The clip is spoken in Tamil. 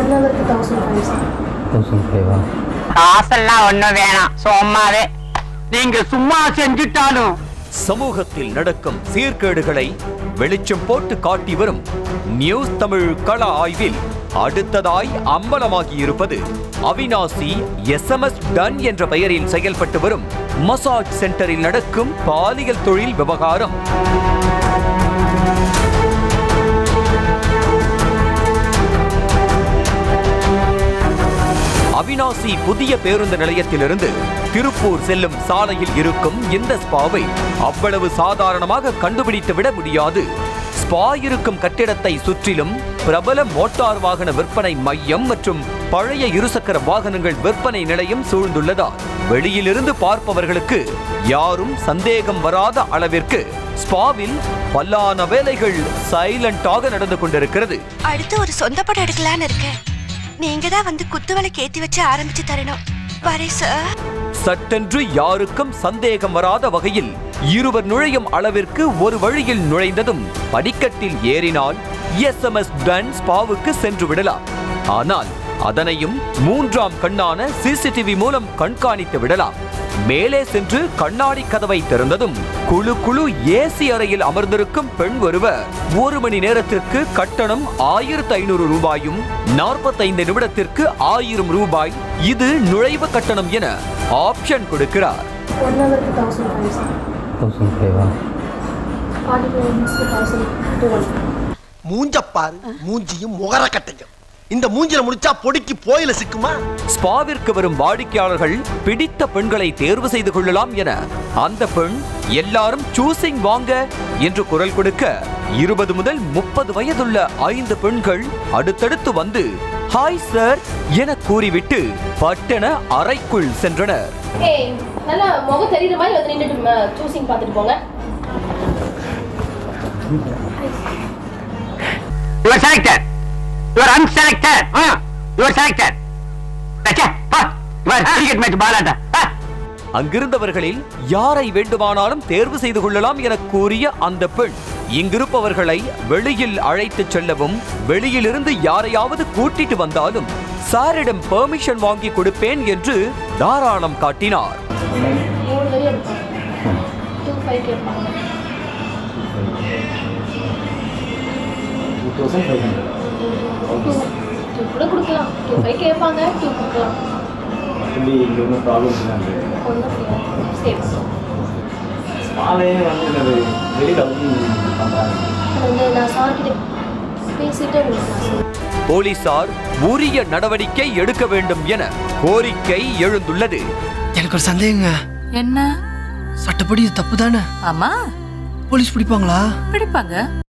ஒன் ஹவருக்கு தௌசண்ட் ஃபைவ் சார் தௌசண்ட் ஃபைவா காசெல்லாம் ஒண்ணும் வேணாம் சும்மாவே நீங்க சும்மா செஞ்சுட்டாலும் சமூகத்தில் நடக்கும் சீர்கேடுகளை வெளிச்சம் போட்டு காட்டி வரும் நியூஸ் தமிழ் கள ஆய்வில் அடுத்ததாய் அம்பலமாகி இருப்பது அவினாசி எஸ்எம்எஸ் டன் என்ற பெயரில் செயல்பட்டு வரும் மசாஜ் சென்டரில் நடக்கும் பாலியல் தொழில் விவகாரம் அவினாசி புதிய பேருந்து நிலையத்திலிருந்து திருப்பூர் செல்லும் சாலையில் இருக்கும் இந்த ஸ்பாவை அவ்வளவு சாதாரணமாக கண்டுபிடித்து விட முடியாது ஸ்பா இருக்கும் கட்டிடத்தை சுற்றிலும் பிரபல மோட்டார் வாகன விற்பனை மையம் மற்றும் பழைய இருசக்கர வாகனங்கள் விற்பனை நிலையம் சூழ்ந்துள்ளதால் வெளியிலிருந்து பார்ப்பவர்களுக்கு யாரும் சந்தேகம் வராத அளவிற்கு ஸ்பாவில் பல்லான வேலைகள் சைலண்டாக நடந்து கொண்டிருக்கிறது அடுத்து ஒரு சொந்த படம் எடுக்கலான்னு இருக்கேன் நீங்க தான் வந்து குத்து விளக்கு ஏத்தி வச்சு ஆரம்பிச்சு தரணும் வரே சார் சட்டென்று யாருக்கும் சந்தேகம் வராத வகையில் இருவர் நுழையும் அளவிற்கு ஒரு வழியில் நுழைந்ததும் படிக்கட்டில் ஏறினால் எஸ்எம்எஸ் டன் ஸ்பாவுக்கு சென்று விடலாம் ஆனால் அதனையும் மூன்றாம் கண்ணான சிசிடிவி மூலம் கண்காணித்து விடலாம் மேலே சென்று கண்ணாடி கதவை திறந்ததும் குழு குழு ஏசி அறையில் அமர்ந்திருக்கும் பெண் ஒருவர் ஒரு மணி நேரத்திற்கு கட்டணம் ஆயிரத்து ஐநூறு ரூபாயும் நாற்பத்தைந்து நிமிடத்திற்கு ஆயிரம் ரூபாய் இது நுழைவு கட்டணம் என ஆப்ஷன் கொடுக்கிறார் ஒன் ஹவருக்கு தௌசண்ட் ஃபைவ் சார் தௌசண்ட் ஃபைவா ஃபார்ட்டி ஃபைவ் மினிட்ஸ்க்கு தௌசண்ட் டூ ஹண்ட்ரட் மூஞ்சப்பாரு மூஞ்சியும் முகர கட்டையும் இந்த மூஞ்சில முடிச்சா பொடிக்கு போயில சிக்குமா ஸ்பாவிற்கு வரும் வாடிக்கையாளர்கள் பிடித்த பெண்களை தேர்வு செய்து கொள்ளலாம் என அந்த பெண் எல்லாரும் சூசிங் வாங்க என்று குரல் கொடுக்க இருபது முதல் முப்பது வயதுள்ள ஐந்து பெண்கள் அடுத்தடுத்து வந்து ஹாய் சார் என கூறிவிட்டு பட்டென அறைக்குள் சென்றனர் ஏய் நல்லா முகம் தெரியுற மாதிரி வந்து நின்றுட்டு சூசிங் பார்த்துட்டு போங்க your selected your unselected your selected cricket match பாலாட்ட அங்கிருந்தவர்களில் யாரை வேண்டுமானாலும் தேர்வு செய்து கொள்ளலாம் என கூறிய அந்த பெண் இங்கிருப்பவர்களை வெளியில் அழைத்துச் செல்லவும் வெளியிலிருந்து யாரையாவது கூட்டிட்டு வந்தாலும் சாரிடம் பெர்மிஷன் வாங்கி கொடுப்பேன் என்று தாராளம் காட்டினார் மூணு வரி எடுப்பாங்க டூ ஃபைவ் கேட்பாங்க two thousand five hundred two two கூட கொடுக்கலாம் டூ ஃபைவ் கேட்பாங்க டூ கொடுக்கலாம் மற்றபடி இங்கே ஒன்றும் ப்ராப்ளம் இல்லை ஒன்றும் சரி ஸ்மாலே வந்து என்னது வெளியில் அவுட்டிங் பண்ணுறாங்க வந்து நான் சார்கிட்ட பேசிட்டு உங்களுக்கு நான் சொல்றேன் போலீசார் உரிய நடவடிக்கை எடுக்க வேண்டும் என கோரிக்கை எழுந்துள்ளது எனக்கு ஒரு சந்தேகங்க என்ன சட்டப்படி இது தப்பு தானே ஆமா போலீஸ் பிடிப்பாங்களா பிடிப்பாங்க